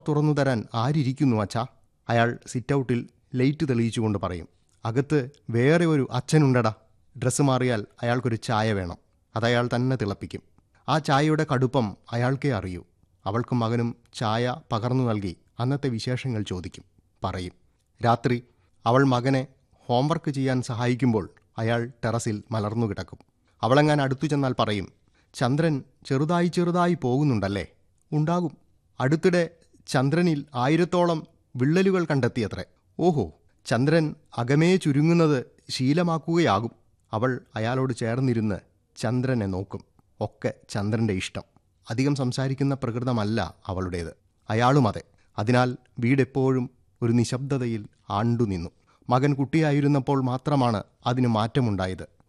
തുറന്നു തരാൻ ആരിയ്ക്കുന്നു അച്ഛാ അയാൾ സിറ്റൗട്ടിൽ ലൈറ്റ് തെളിയിച്ചുകൊണ്ട് പറയും അകത്ത് വേറെ ഒരു അച്ഛനുണ്ടടാ ഡ്രസ്സ് മാറിയാൽ അയാൾക്കൊരു ചായ വേണം അതയാൾ തന്നെ തിളപ്പിക്കും ആ ചായയുടെ കടുപ്പം അയാൾക്കേ അറിയൂ അവൾക്കും മകനും ചായ പകർന്നു നൽകി അന്നത്തെ വിശേഷങ്ങൾ ചോദിക്കും പറയും രാത്രി അവൾ മകനെ ഹോംവർക്ക് ചെയ്യാൻ സഹായിക്കുമ്പോൾ അയാൾ ടെറസിൽ മലർന്നു കിടക്കും അവളെങ്ങാൻ അടുത്തു ചെന്നാൽ പറയും ചന്ദ്രൻ ചെറുതായി ചെറുതായി പോകുന്നുണ്ടല്ലേ ഉണ്ടാകും അടുത്തിടെ ചന്ദ്രനിൽ ആയിരത്തോളം വിള്ളലുകൾ കണ്ടെത്തിയത്രേ ഓഹോ ചന്ദ്രൻ അകമേ ചുരുങ്ങുന്നത് ശീലമാക്കുകയാകും അവൾ അയാളോട് ചേർന്നിരുന്ന് ചന്ദ്രനെ നോക്കും ഒക്കെ ചന്ദ്രന്റെ ഇഷ്ടം അധികം സംസാരിക്കുന്ന പ്രകൃതമല്ല അവളുടേത് അയാളും അതെ അതിനാൽ വീടെപ്പോഴും ഒരു നിശബ്ദതയിൽ ആണ്ടു നിന്നു മകൻ കുട്ടിയായിരുന്നപ്പോൾ മാത്രമാണ് അതിന് മാറ്റമുണ്ടായത്